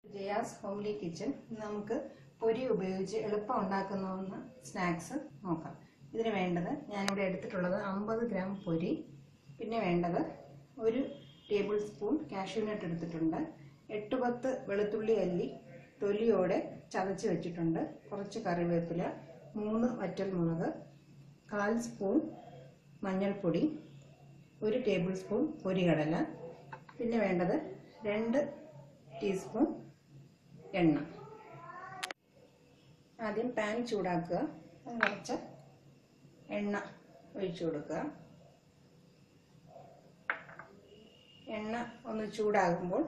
Jaya's homely kitchen ഇന്ന് നമുക്ക് പൊരി ഉപയോഗിച്ച് എളുപ്പം ഉണ്ടാക്കുന്ന സ്നാക്സ് നോക്കാം ഇതിന് വേണ്ടത് ഞാനിവിടെ എടുത്തിട്ടുള്ളത് അമ്പത് ഗ്രാം പൊരി പിന്നെ വേണ്ടത് ഒരു ടേബിൾ സ്പൂൺ കാഷ്യൂനട്ട് എടുത്തിട്ടുണ്ട് എട്ട് പത്ത് വെളുത്തുള്ളി അല്ലി തൊലിയോടെ ചതച്ച് വെച്ചിട്ടുണ്ട് കുറച്ച് കറിവേപ്പില മൂന്ന് വറ്റൽമുളക് കാൽ സ്പൂൺ മഞ്ഞൾപ്പൊടി ഒരു ടേബിൾ സ്പൂൺ പൊരികടല പിന്നെ വേണ്ടത് രണ്ട് ടീസ്പൂൺ എണ്ണ ആദ്യം പാൻ ചൂടാക്കുക അത് കുറച്ച് എണ്ണ ഒഴിച്ചു കൊടുക്കുക എണ്ണ ഒന്ന് ചൂടാകുമ്പോൾ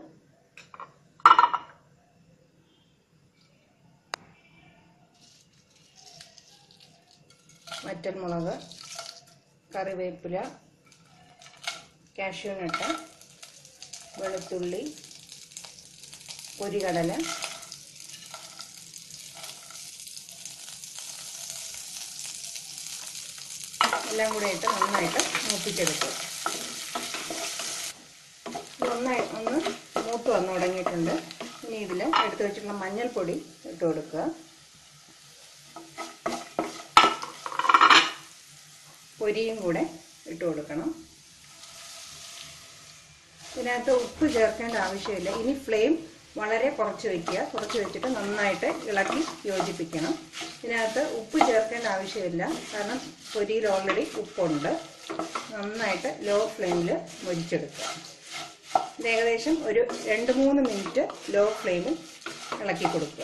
വറ്റൽമുളക് കറിവേപ്പില കാഷ്യൂനട്ട് വെളുത്തുള്ളി പൊരികടല എല്ലാം കൂടെ ഇട്ട് നന്നായിട്ട് മൂപ്പിച്ചെടുക്കുക നന്നായി ഒന്ന് മൂത്ത് വന്ന് തുടങ്ങിയിട്ടുണ്ട് ഇനി ഇതിൽ എടുത്തു വെച്ചിട്ടുള്ള മഞ്ഞൾപ്പൊടി ഇട്ട് കൊടുക്കുക പൊരിയും കൂടെ ഇട്ട് കൊടുക്കണം ഇതിനകത്ത് ഉപ്പ് ചേർക്കേണ്ട ആവശ്യമില്ല ഇനി ഫ്ലെയിം വളരെ കുറച്ച് വയ്ക്കുക കുറച്ച് വെച്ചിട്ട് നന്നായിട്ട് ഇളക്കി യോജിപ്പിക്കണം ഇതിനകത്ത് ഉപ്പ് ചേർക്കേണ്ട ആവശ്യമില്ല കാരണം പൊരിയിൽ ഓൾറെഡി ഉപ്പുണ്ട് നന്നായിട്ട് ലോ ഫ്ലെയിമിൽ മൊരിച്ചെടുക്കുക ഇത് ഏകദേശം ഒരു രണ്ട് മൂന്ന് മിനിറ്റ് ലോ ഫ്ലെയിമിൽ ഇളക്കി കൊടുക്കുക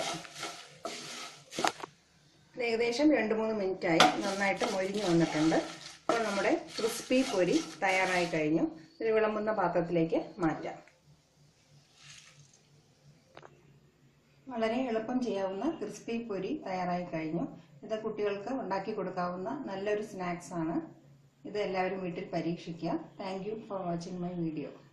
ഇത് ഏകദേശം രണ്ട് മൂന്ന് മിനിറ്റായി നന്നായിട്ട് മൊരിഞ്ഞു വന്നിട്ടുണ്ട് അപ്പോൾ നമ്മുടെ ക്രിസ്പി പൊരി തയ്യാറായി കഴിഞ്ഞു ഇത് വിളമ്പുന്ന പാത്രത്തിലേക്ക് മാറ്റാം വളരെ എളുപ്പം ചെയ്യാവുന്ന ക്രിസ്പി പൊരി തയ്യാറായി കഴിഞ്ഞു ഇത് കുട്ടികൾക്ക് ഉണ്ടാക്കി കൊടുക്കാവുന്ന നല്ലൊരു സ്നാക്സ് ആണ് ഇത് എല്ലാവരും വീട്ടിൽ പരീക്ഷിക്കുക thank you for watching my video